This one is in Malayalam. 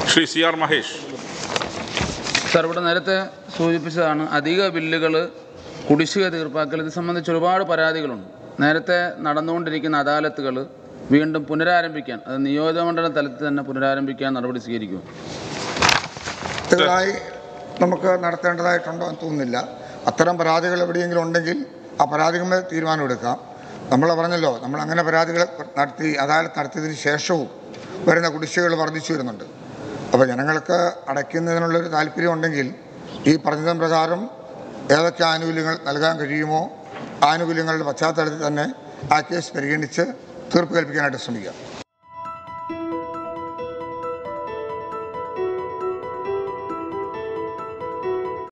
Shri C R Mahesh sir ഇവിടെ നേരത്തെ സൂചിപ്പിച്ചതാണ് അധിക ബില്ലുകൾ കുടിശ്ശിക തീർപ്പാക്കൽ ഇത് സംബന്ധിച്ച് ഒരുപാട് പരാതികളുണ്ട് നേരത്തെ നടന്നുകൊണ്ടിരിക്കുന്ന അദാലത്തുകൾ വീണ്ടും പുനരാരംഭിക്കാൻ അത് നിയോജകമണ്ഡല തലത്തിൽ തന്നെ പുനരാരംഭിക്കാൻ നടപടി സ്വീകരിക്കും ായി നമുക്ക് നടത്തേണ്ടതായിട്ടുണ്ടോ എന്ന് തോന്നുന്നില്ല അത്തരം പരാതികൾ എവിടെയെങ്കിലും ഉണ്ടെങ്കിൽ ആ പരാതികൾ തീരുമാനമെടുക്കാം നമ്മൾ പറഞ്ഞല്ലോ നമ്മൾ അങ്ങനെ പരാതികൾ നടത്തി അദാലത്ത് നടത്തിയതിന് ശേഷവും വരുന്ന കുടിശ്ശികൾ വർദ്ധിച്ചു വരുന്നുണ്ട് അപ്പോൾ ജനങ്ങൾക്ക് അടയ്ക്കുന്നതിനുള്ളൊരു താല്പര്യം ഉണ്ടെങ്കിൽ ഈ പറഞ്ഞതും പ്രകാരം ഏതൊക്കെ ആനുകൂല്യങ്ങൾ നൽകാൻ കഴിയുമോ ആനുകൂല്യങ്ങളുടെ പശ്ചാത്തലത്തിൽ തന്നെ ആ കേസ് പരിഗണിച്ച് തീർപ്പ് കൽപ്പിക്കാനായിട്ട് ശ്രമിക്കാം